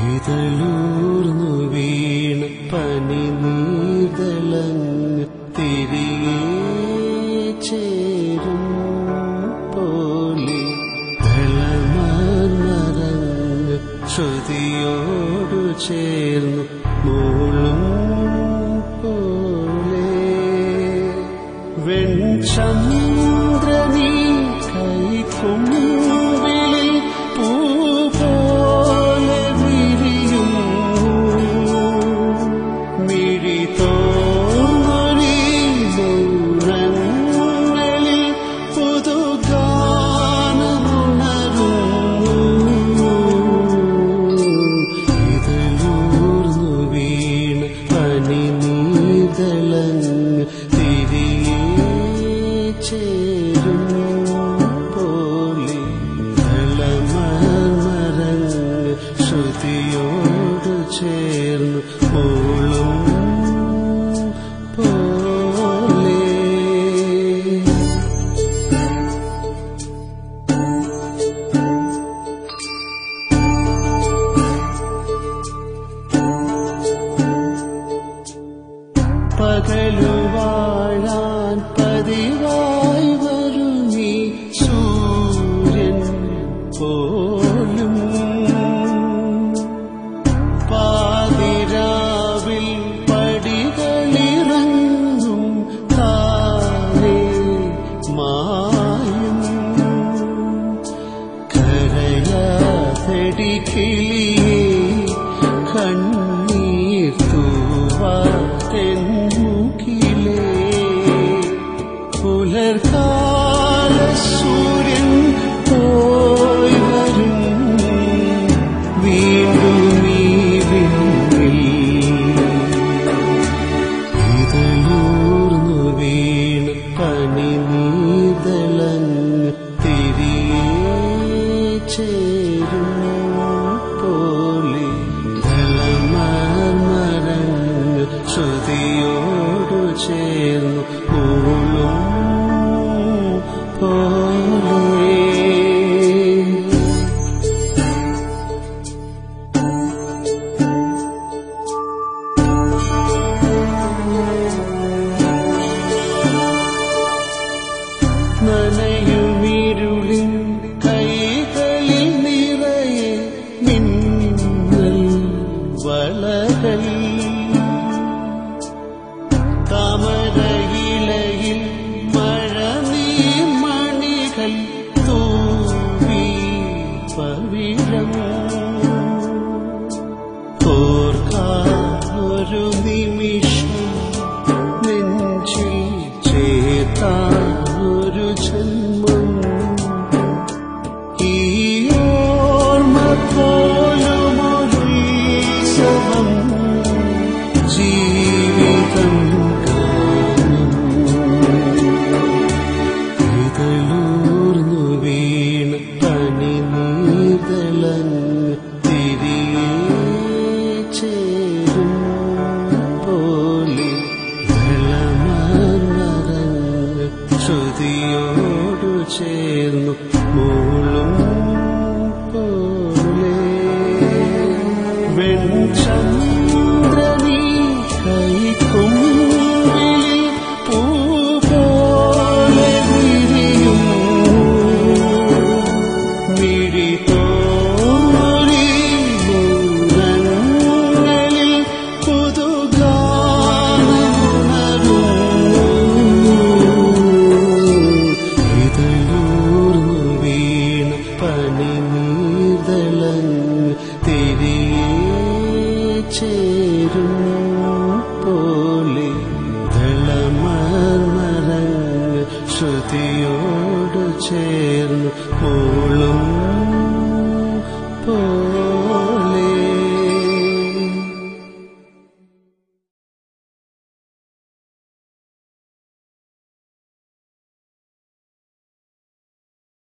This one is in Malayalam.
ഇതളൂർന്നു വീണ പനി നീതളങ്ങ് തിരികെ ചേരും പോലെ കളമറങ്ങ് ശ്രുതിയോടു ചേർന്നു മൂളും പോലെ വെൺചന്ദ്രനീ കൈക്കുമ്പിളിൽ പൂ പോലെ വിരിയുന്നു മിഴി തോന്നൊരി മൗനങ്ങളിൽ പുതുഗാനമുണരുന്നു ഇതളൂർന്നു വീണ പനി നീതളങ്ങ് തിരികെ ചേരും പോലെ കളമറങ്ങ് ശ്രുതിയോട് ചേർന്നു പോളും പോലെ പകലു വാഴാൻ പതിവായി വരുമീ സൂര്യൻ പോലും പാതിരാവിൽ പടികളിറങ്ങും താനേ മായും കരയാതെടി കിളിയേ കണ്ണീർ തൂവാതെന്നുകിലേ പുലർക്കാല സൂര്യൻ പോയി വരും വീണ്ടും ഈ വിണ്ണിൽ ഇതളൂർന്നു വീണ പനി നീതളങ്ങ് തിരികെ ചേരും പോലെ ധളമറങ്ങ് ശ്രുതിയോടു ചേർന്നു പൂളും പോലെ നനയുമിരുളിൻ കൈകളിൽ നിറയെ മിന്നൽ വളകൾ താമരയിലയിൽ മഴ നീർമണികൾ തൂവി പവിഴം ഓർക്കാനൊരു നിമിഷം നെഞ്ചിൽ ചേർത്താനൊരു ജന്മം ഈ ഓർമ്മ പോലുമൊരുത്സവം ജീവിതം കാണും ഇതളൂർന്നു വീണ പനി നീതളങ്ങ് തിരികെ ചേരും പോലെ വെള്ളമറങ്ങ് ശ്രുതിയോടു ചേർന്നു മൂളും പോലെ വെൺചന്ദ്രനീ കൈക്കുമ്പിളിൽ പൂ പോലെ വിരിയുന്നു മിഴി തോറി മൗനങ്ങളിൽ പുതുഗാനമുണരുന്നു ഇതളൂർന്നു വീണ പനി നീതളങ്ങ് തിരികെ ചേരും